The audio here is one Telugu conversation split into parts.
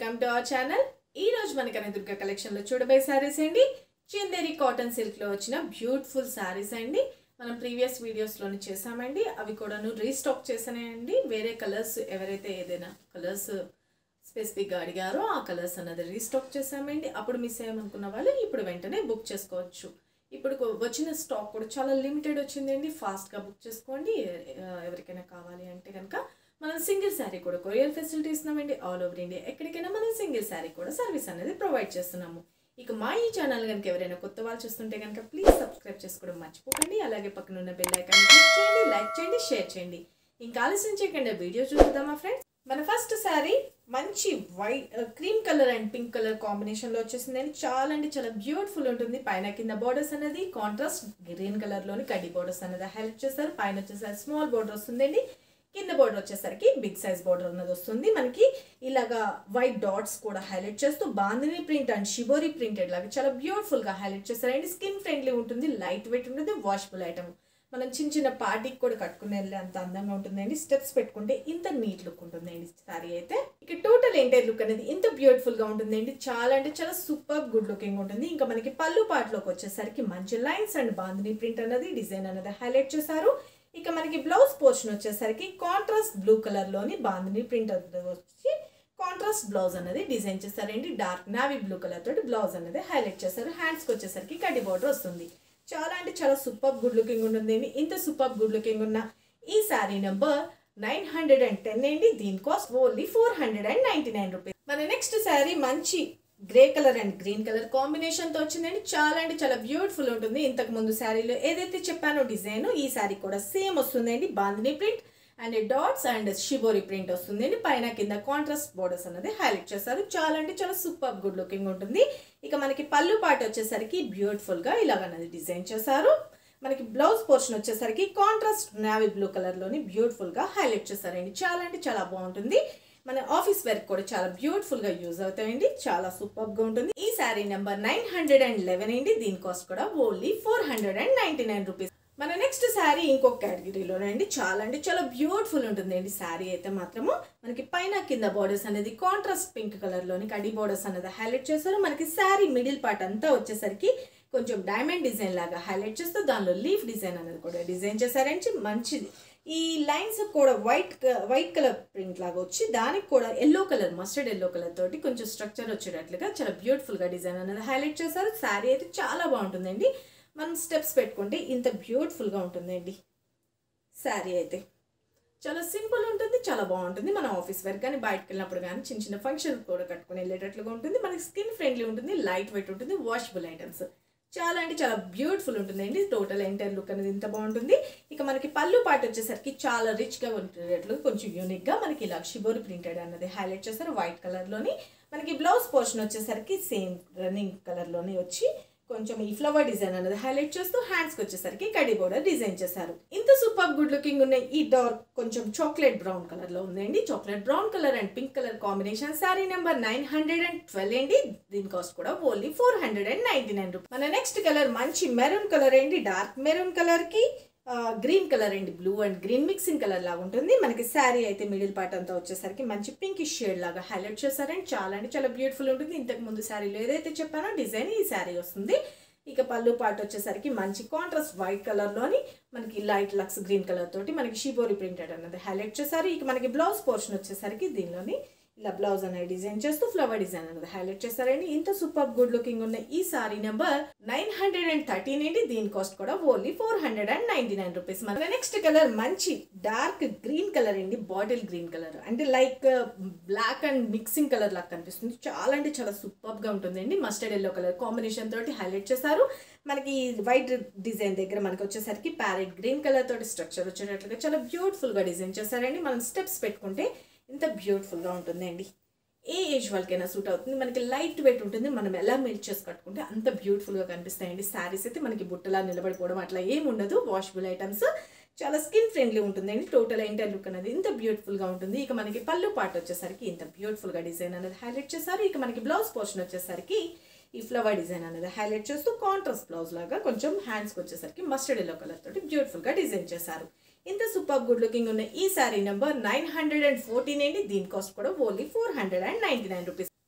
వెల్కమ్ టు అవర్ ఛానల్ ఈ రోజు మన కనదుర్గ కలెక్షన్ లో చూడబోయే సారీస్ అండి చందేరి కాటన్ సిల్క్ లో వచ్చిన బ్యూటిఫుల్ సారీస్ అండి మనం ప్రీవియస్ వీడియోస్ లోని చేసామండి అవి కూడాను రీస్టాక్ చేసానండి వేరే కలర్స్ ఎవరైతే ఏదైనా కలర్స్ స్పెసిఫిక్గా అడిగారో ఆ కలర్స్ అన్నది రీస్టాక్ చేసామండి అప్పుడు మిస్ అయ్యామనుకున్న వాళ్ళు ఇప్పుడు వెంటనే బుక్ చేసుకోవచ్చు ఇప్పుడు కొ- వచ్చిన స్టాక్ కూడా చాలా లిమిటెడ్ వచ్చిందండి ఫాస్ట్గా బుక్ చేసుకోండి ఎ- ఎవరికైనా కావాలి అంటే కనుక మనం సింగిల్ శారీ కూడా కొరియర్ ఫెసిలిటీ ఇస్తున్నామండి ఆల్ ఓవర్ ఇండియా ఎక్కడికైనా మనం సింగిల్ శారీ కూడా సర్వీస్ అనేది ప్రొవైడ్ చేస్తున్నాము ఇక మా ఈ ఛానల్ కనుక ఎవరైనా కొత్త వాళ్ళు చూస్తుంటే కనుక ప్లీజ్ సబ్స్క్రైబ్ చేసుకోవడం మర్చిపోకండి అలాగే పక్కన ఉన్న బెల్ ఐకాన్ క్లిక్ చేయండి లైక్ చేయండి షేర్ చేయండి ఇంకా ఆలస్యం చేయకుండా వీడియో చూద్దామా ఫ్రెండ్స్ మన ఫస్ట్ శారీ మంచి white cream colour and pink colour combination లో వచ్చేసిందండి చాలా అంటే చాలా బ్యూటిఫుల్ ఉంటుంది పైన కింద బోర్డర్స్ అనేది కాంట్రాస్ట్ గ్రీన్ కలర్ లోని కడ్డీ బోర్డర్స్ అనేది హైలైట్ చేస్తారు పైన వచ్చేసరికి స్మాల్ బోర్డర్ వస్తుందండి కింద బోర్డర్ వచ్చేసరికి బిగ్ సైజ్ బోర్డర్ అన్నది వస్తుంది మనకి ఇలాగా వైట్ డాట్స్ కూడా హైలైట్ చేస్తూ bandhani print and shibori printed లాగా చాలా బ్యూటిఫుల్ గా హైలైట్ చేస్తారండి స్కిన్ ఫ్రెండ్లీ ఉంటుంది లైట్ వెయిట్ ఉంటుంది వాషబుల్ ఐటమ్ మనం చిన్న చిన్న పార్టీకి కూడా కట్టుకుని వెళ్ళే అంత అందంగా ఉంటుందండి స్టెప్స్ పెట్టుకుంటే ఇంత నీట్ లుక్ ఉంటుందండి సారీ అయితే ఇక టోటల్ ఎంటైర్ లుక్ అనేది ఇంత బ్యూటిఫుల్ గా ఉంటుందండి చాలా అంటే చాలా సూపర్ గుడ్ లుకింగ్ ఉంటుంది ఇంకా మనకి పళ్ళు పాటలోకి వచ్చేసరికి మంచి లైన్స్ అండ్ బాందిని ప్రింట్ అనేది డిజైన్ అనేది హైలైట్ చేశారు ఇక మనకి బ్లౌజ్ పోర్షన్ వచ్చేసరికి కాంట్రాస్ట్ బ్లూ కలర్ లోని బాందిని ప్రింట్ వచ్చి కాంట్రాస్ట్ బ్లౌజ్ అనేది డిజైన్ చేశారండి డార్క్ నావీ బ్లూ కలర్ తోటి బ్లౌజ్ అనేది హైలైట్ చేశారు హ్యాండ్స్కి వచ్చేసరికి కడ్డీ బార్డర్ వస్తుంది చాలా అంటే చాలా సూపర్ గుడ్ లుకింగ్ ఉంటుంది ఇంత సూపర్ గుడ్ లుకింగ్ ఉన్న ఈ sari number nine hundred and ten అండి దీని cost only four hundred and ninety nine rupees మన నెక్స్ట్ శారీ మంచి grey colour and green colour combination తో వచ్చిందండి చాలా అంటే చాలా బ్యూటిఫుల్ ఉంటుంది ఇంతకు ముందు శారీలో ఏదైతే చెప్పానో డిజైన్ ఈ శారీ కూడా సేమ్ వస్తుందండి bandhani print and dots and shibori print వస్తుందండి పైన కింద కాంట్రాస్ట్ బోర్డర్స్ అనేది హైలైట్ చేస్తారు చాలా అంటే చాలా సూపర్ గుడ్ లుకింగ్ ఉంటుంది ఇక మనకి పళ్ళు పాట వచ్చేసరికి బ్యూటిఫుల్ గా ఇలాగన్నది డిజైన్ చేశారు మనకి బ్లౌజ్ పోర్షన్ వచ్చేసరికి కాంట్రాస్ట్ నావీ బ్లూ కలర్ లోని బ్యూటిఫుల్ గా హైలైట్ చేశారండి చాలా అంటే చాలా బాగుంటుంది మన ఆఫీస్ వర్క్ కూడా చాలా బ్యూటిఫుల్ గా యూజ్ అవుతాయండి చాలా సూపర్ గా ఉంటుంది ఈ sari number nine hundred and eleven అండి దీని కాస్ట్ కూడా only four hundred and ninety nine rupees మన నెక్స్ట్ శారీ ఇంకొక కేటగిరీలోనే అండి చాలా అంటే చాలా బ్యూటిఫుల్ ఉంటుందండి శారీ అయితే మాత్రము మనకి పైన కింద బార్డర్స్ అనేది కాంట్రాస్ట్ పింక్ కలర్ లోని కడి బార్డర్స్ అనేది హైలైట్ చేస్తారు మనకి శారీ మిడిల్ పార్ట్ అంతా వచ్చేసరికి కొంచెం డైమండ్ డిజైన్ లాగా హైలైట్ చేస్తూ దానిలో లీఫ్ డిజైన్ అనేది కూడా డిజైన్ చేశారండి మంచిది ఈ లైన్స్ కూడా వైట్ వైట్ కలర్ ప్రింట్ లాగా వచ్చి దానికి కూడా yellow colour mustard yellow colour తోటి కొంచెం స్ట్రక్చర్ వచ్చేటట్లుగా చాలా బ్యూటిఫుల్ గా డిజైన్ అనేది హైలైట్ చేశారు శారీ అయితే చాలా బాగుంటుందండి మనం స్టెప్స్ పెట్టుకుంటే ఇంత బ్యూటిఫుల్ గా ఉంటుందండి శారీ అయితే చాలా సింపుల్ ఉంటుంది చాలా బాగుంటుంది మన ఆఫీస్ వర్క్ కానీ బయటకు వెళ్ళినప్పుడు కానీ చిన్న చిన్న ఫంక్షన్ కూడా కట్టుకుని వెళ్ళేటట్లుగా ఉంటుంది మనకి స్కిన్ ఫ్రెండ్లీ ఉంటుంది లైట్ వెయిట్ ఉంటుంది వాషబుల్ ఐటమ్స్ చాలా అంటే చాలా బ్యూటిఫుల్ ఉంటుందండి టోటల్ ఎంటైర్ లుక్ అనేది ఇంత బాగుంటుంది ఇక మనకి పళ్ళు పాట వచ్చేసరికి చాలా రిచ్గా ఉండేటట్లు కొంచెం యూనిక్గా మనకి ఇలా షిబోరి ప్రింటెడ్ అన్నది హైలైట్ చేస్తారు వైట్ కలర్లోని మనకి బ్లౌజ్ పోర్షన్ వచ్చేసరికి సేమ్ రన్నింగ్ కలర్లోని వచ్చి కొంచెం ఈ ఫ్లవర్ డిజైన్ అనేది హైలైట్ చేస్తూ హ్యాండ్స్కి వచ్చేసరికి కడి బోర్డర్ డిజైన్ చేశారు ఇంత సూపర్ గుడ్ లుకింగ్ ఉన్న ఈ డార్క్ కొంచెం చాక్లెట్ బ్రౌన్ కలర్ లో ఉందండి chocolate brown colour and pink colour combination sari number nine hundred and twelve అండి దీని కాస్ట్ కూడా only four hundred and ninety nine rupees మన నెక్స్ట్ కలర్ మంచి మెరూన్ కలర్ అండి డార్క్ మెరూన్ కలర్ కి గ్రీన్ కలర్ అండి blue and green mixing colour లాగా ఉంటుంది మనకి శారీ అయితే మిడిల్ పార్ట్ అంతా వచ్చేసరికి మంచి పింక్ షేడ్ లాగా హైలైట్ చేశారండి చాలా అంటే చాలా బ్యూటిఫుల్ ఉంటుంది ఇంతకు ముందు శారీలో ఏదైతే చెప్పానో డిజైన్ ఈ శారీ వస్తుంది ఇక పళ్ళు పార్ట్ వచ్చేసరికి మంచి కాంట్రాస్ట్ వైట్ కలర్లోని మనకి లైట్ లక్స్ గ్రీన్ కలర్ తోటి మనకి షిబోరి ప్రింటెడ్ అన్నది హైలైట్ చేశారు ఇక మనకి బ్లౌజ్ పోర్షన్ వచ్చేసరికి దీనిలోని ఇలా బ్లౌజ్ అనేది డిజైన్ చేస్తూ ఫ్లవర్ డిజైన్ అనేది హైలైట్ చేశారండి ఇంత సూపర్ గుడ్ లుకింగ్ ఉన్న ఈ sari number nine hundred and thirteen అండి దీని కాస్ట్ కూడా only four hundred and ninety nine rupees మన నెక్స్ట్ కలర్ మంచి డార్క్ గ్రీన్ కలర్ అండి బాటిల్ గ్రీన్ కలర్ అంటే like black and mixing colour లాగా కనిపిస్తుంది చాలా అంటే చాలా సూపర్ గా ఉంటుందండి మస్టర్డ్ ఎల్లో కలర్ కాంబినేషన్ తోటి హైలైట్ చేశారు మనకి వైట్ డిజైన్ దగ్గర మనకి వచ్చేసరికి ప్యారెట్ గ్రీన్ కలర్ తోటి స్ట్రక్చర్ వచ్చేటట్లుగా చాలా బ్యూటిఫుల్ గా డిజైన్ చేశారండి మనం స్టెప్స్ పెట్టుకుంటే ఇంత బ్యూటిఫుల్ గా ఉంటుందండి ఏ ఏజ్ వాళ్ళకైనా సూట్ అవుతుంది మనకి లైట్ వెయిట్ ఉంటుంది మనం ఎలా మెల్ట్ చేసి కట్టుకుంటే అంత బ్యూటిఫుల్గా కనిపిస్తాయండి శారీస్ అయితే మనకి బుట్టలా నిలబడిపోవడం అట్లా ఏం ఉండదు వాషబుల్ ఐటమ్స్ చాలా స్కిన్ ఫ్రెండ్లీ ఉంటుందండి టోటల్ ఎంటైర్ లుక్ అనేది ఇంత బ్యూటిఫుల్గా ఉంటుంది ఇక మనకి పళ్ళు పాట వచ్చేసరికి ఇంత బ్యూటిఫుల్గా డిజైన్ అనేది హైలైట్ చేశారు ఇక మనకి బ్లౌజ్ పోర్షన్ వచ్చేసరికి ఈ ఫ్లవర్ డిజైన్ అనేది హైలైట్ చేస్తూ కాంట్రాస్ట్ బ్లౌజ్ లాగా కొంచెం హ్యాండ్స్కి వచ్చేసరికి మస్టర్డ్ ఎల్లో కలర్ తోటి బ్యూటిఫుల్గా డిజైన్ చేశారు ఇంత సూపర్ గుడ్ లుకింగ్ ఉన్న ఈ sari number nine hundred and fourteen అండి దీని కాస్ట్ కూడా only four hundred and ninety nine rupees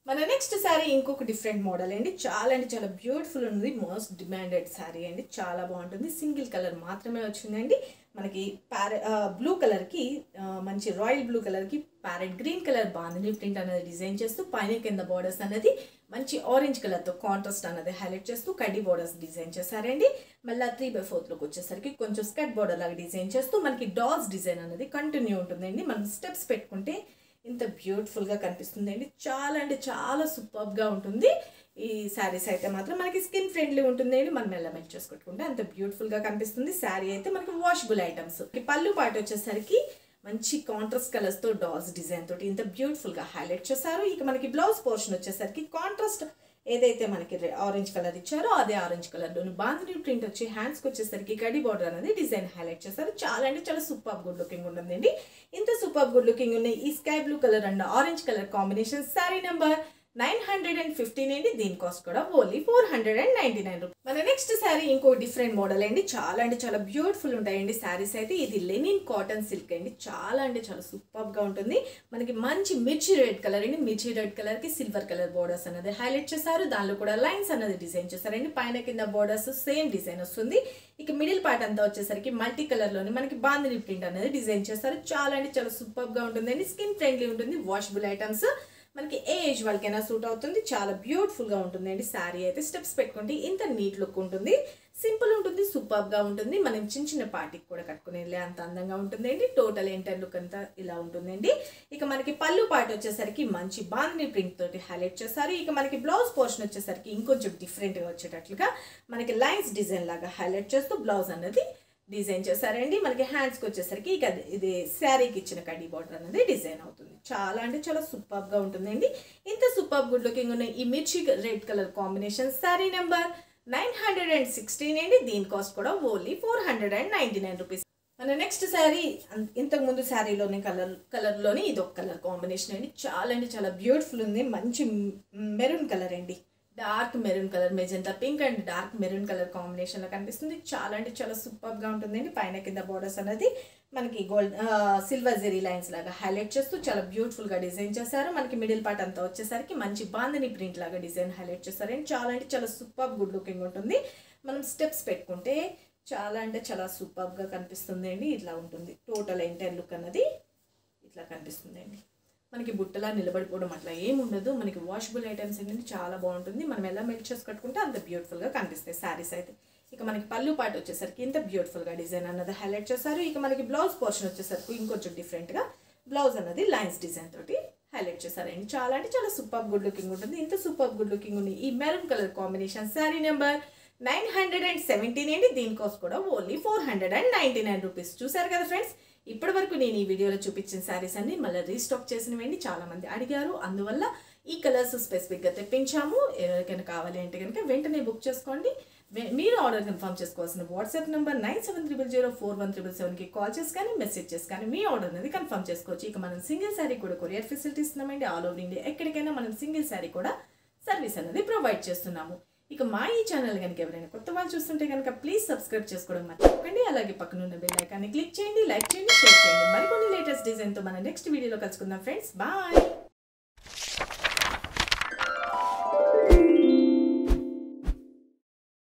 మన నెక్స్ట్ శారీ ఇంకొక డిఫరెంట్ మోడల్ అండి చాలా అంటే చాలా బ్యూటిఫుల్ ఉంది మోస్ట్ డిమాండెడ్ శారీ అండి చాలా బాగుంటుంది సింగిల్ కలర్ మాత్రమే వచ్చిందండి మనకి ప్యారె బ్లూ కలర్కి మంచి రాయల్ బ్లూ కలర్కి parrot green colour bandhani print అనేది డిజైన్ చేస్తూ పైన కింద బార్డర్స్ అనేది మంచి ఆరెంజ్ కలర్తో కాంట్రాస్ట్ అనేది హైలైట్ చేస్తూ కడ్డీ బార్డర్స్ డిజైన్ చేశారండి మళ్ళీ త్రీ బై ఫోర్త్లోకి వచ్చేసరికి కొంచెం స్కట్ బార్డర్ లాగా డిజైన్ చేస్తూ మనకి డాల్స్ డిజైన్ అనేది కంటిన్యూ ఉంటుందండి మనం స్టెప్స్ పెట్టుకుంటే ఇంత బ్యూటిఫుల్గా కనిపిస్తుంది అండి చాలా అంటే చాలా సూపర్గా ఉంటుంది ఈ శారీస్ అయితే మాత్రం మనకి స్కిన్ ఫ్రెండ్లీ ఉంటుంది అండి మనం ఎలా మెల్ట్ చేసుకుంటుంటే అంత బ్యూటిఫుల్గా కనిపిస్తుంది శారీ అయితే మనకి వాషబుల్ ఐటమ్స్ పళ్ళు పాటు వచ్చేసరికి మంచి కాంట్రాస్ట్ కలర్స్తో డాల్స్ డిజైన్ తోటి ఇంత బ్యూటిఫుల్గా హైలైట్ చేశారు ఇక మనకి బ్లౌజ్ పోర్షన్ వచ్చేసరికి కాంట్రాస్ట్ ఏదైతే మనకి ఆరెంజ్ కలర్ ఇచ్చారో అదే ఆరెంజ్ కలర్లోని బాంధనీ ప్రింట్ వచ్చి హ్యాండ్స్కి వచ్చేసరికి గడి బార్డర్ అనేది డిజైన్ హైలైట్ చేశారు చాలా అంటే చాలా సూపర్ గుడ్ లుకింగ్ ఉంటుందండి ఇంత సూపర్ గుడ్ లుకింగ్ ఉన్న ఈ sky blue colour and orange colour combination sari number nine hundred and fifteen అండి దీని కాస్ట్ కూడా only four hundred and ninety nine rupees మన నెక్స్ట్ శారీ ఇంకో డిఫరెంట్ మోడల్ అండి చాలా అంటే చాలా బ్యూటిఫుల్ ఉంటాయండి శారీస్ అయితే ఇది లెనిన్ కాటన్ సిల్క్ అండి చాలా అంటే చాలా సూపర్గా ఉంటుంది మనకి మంచి మిర్చి రెడ్ కలర్ అండి మిర్చి రెడ్ కలర్కి సిల్వర్ కలర్ బోర్డర్స్ అనేది హైలైట్ చేశారు దానిలో కూడా లైన్స్ అనేది డిజైన్ చేశారండి పైన కింద బోర్డర్స్ సేమ్ డిజైన్ వస్తుంది ఇక మిడిల్ పార్ట్ అంతా వచ్చేసరికి మల్టీ కలర్లోని మనకి బాందిని ప్రింట్ అనేది డిజైన్ చేస్తారు చాలా అంటే చాలా సూపర్గా ఉంటుందండి స్కిన్ ఫ్రెండ్లీ ఉంటుంది వాషబుల్ ఐటమ్స్ మనకి ఏ ఏజ్ వాళ్ళకైనా సూట్ అవుతుంది చాలా బ్యూటిఫుల్గా ఉంటుందండి శారీ అయితే స్టెప్స్ పెట్టుకుంటే ఇంత నీట్ లుక్ ఉంటుంది సింపుల్ ఉంటుంది సూపర్గా ఉంటుంది మనం చిన్న చిన్న పార్టీకి కూడా కట్టుకునేలే అంత అందంగా ఉంటుందండి టోటల్ ఎంటర్ లుక్ అంతా ఇలా ఉంటుందండి ఇక మనకి పళ్ళు పార్ట్ వచ్చేసరికి మంచి బాందిని ప్రింట్ తోటి హైలైట్ చేస్తారు ఇక మనకి బ్లౌజ్ పోర్షన్ వచ్చేసరికి ఇంకొంచెం డిఫరెంట్గా వచ్చేటట్లుగా మనకి లైన్స్ డిజైన్ లాగా హైలైట్ చేస్తూ బ్లౌజ్ అనేది డిజైన్ చేశారండి మనకి హ్యాండ్స్కి వచ్చేసరికి ఇక ఇది శారీకి ఇచ్చిన కడ్డీ బార్డర్ అనేది డిజైన్ అవుతుంది చాలా అంటే చాలా సూపర్గా ఉంటుందండి ఇంత సూపర్ గుడ్ లుకింగ్ ఉన్న ఈ మిర్చి red colour combination sari number nine hundred and sixteen అండి దీని కాస్ట్ కూడా only four hundred and ninety nine rupees మన నెక్స్ట్ శారీ ఇంతకు ముందు శారీలోని కలర్ కలర్లోని ఇది ఒక కలర్ కాంబినేషన్ అండి చాలా అంటే చాలా బ్యూటిఫుల్ ఉంది మంచి మెరూన్ కలర్ అండి dark maroon colour magenta pink and dark maroon colour కాంబినేషన్లో కనిపిస్తుంది చాలా అంటే చాలా సూపర్గా ఉంటుందండి పైన కింద బోర్డర్స్ అనేది మనకి గోల్డ్ సిల్వర్ జెరీ లైన్స్ లాగా హైలైట్ చేస్తూ చాలా బ్యూటిఫుల్గా డిజైన్ చేశారు మనకి మిడిల్ పార్ట్ అంతా వచ్చేసరికి మంచి బాందని ప్రింట్ లాగా డిజైన్ హైలైట్ చేశారండి చాలా అంటే చాలా సూపర్ గుడ్ లుకింగ్ ఉంటుంది మనం స్టెప్స్ పెట్టుకుంటే చాలా అంటే చాలా సూపర్గా కనిపిస్తుంది అండి ఇట్లా ఉంటుంది టోటల్ ఎంటైర్ లుక్ అన్నది ఇట్లా కనిపిస్తుంది అండి మనకి బుట్టలా నిలబడిపోవడం అట్లా ఏం ఉండదు మనకి వాషబుల్ ఐటమ్స్ ఏంటంటే చాలా బాగుంటుంది మనం ఎలా మెల్ట్ చేసి కట్టుకుంటే అంత బ్యూటిఫుల్గా కనిపిస్తాయి శారీస్ అయితే ఇక మనకి పళ్ళు పాటు వచ్చేసరికి ఇంత బ్యూటిఫుల్గా డిజైన్ అన్నది హైలైట్ చేశారు ఇక మనకి బ్లౌజ్ పోర్షన్ వచ్చేసరికి ఇంకొంచెం డిఫరెంట్గా బ్లౌజ్ అన్నది లైన్స్ డిజైన్ తోటి హైలైట్ చేశారండి చాలా అంటే చాలా సూపర్ గుడ్ లుకింగ్ ఉంటుంది ఇంత సూపర్ గుడ్ లుకింగ్ ఉంది ఈ maroon colour combination sari number nine hundred and seventeen అండి దీని కాస్ట్ కూడా only four hundred and ninety nine rupees చూసారు కదా ఫ్రెండ్స్ ఇప్పటి వరకు నేను ఈ వీడియోలో చూపించిన శారీస్ అన్ని మళ్ళీ రీస్టాక్ చేసినవండి చాలా మంది అడిగారు అందువల్ల ఈ కలర్స్ స్పెసిఫిక్గా తెప్పించాము ఎవరికైనా కావాలి అంటే కనుక వెంటనే బుక్ చేసుకోండి వె- మీరు ఆర్డర్ కన్ఫర్మ్ చేసుకోవాల్సిన WhatsApp number nine seven triple zero four one triple సెవెన్కి కాల్ చేసి కానీ మెసేజ్ చేసి కానీ మీ ఆర్డర్ అనేది కన్ఫర్మ్ చేసుకోవచ్చు ఇక మనం సింగిల్ శారీ కూడా కొరియర్ ఫెసిలిటీ ఇస్తున్నామండి ఆల్ ఓవర్ ఇండియా ఎక్కడికైనా మనం సింగిల్ శారీ కూడా సర్వీస్ అనేది ప్రొవైడ్ చేస్తున్నాము ఇక మా ఈ ఛానల్ కనుక ఎవరైనా కొత్త వాళ్ళు చూస్తుంటే కనుక ప్లీజ్ సబ్స్క్రైబ్ చేసుకోవడం మర్చిపోకండి అలాగే పక్కన ఉన్న బెల్ ఐకాన్ని క్లిక్ చేయండి లైక్ చేయండి షేర్ చేయండి మరికొన్ని లేటెస్ట్ డిజైన్తో మన నెక్స్ట్ వీడియోలో కలుసుకుందాం ఫ్రెండ్స్ బాయ్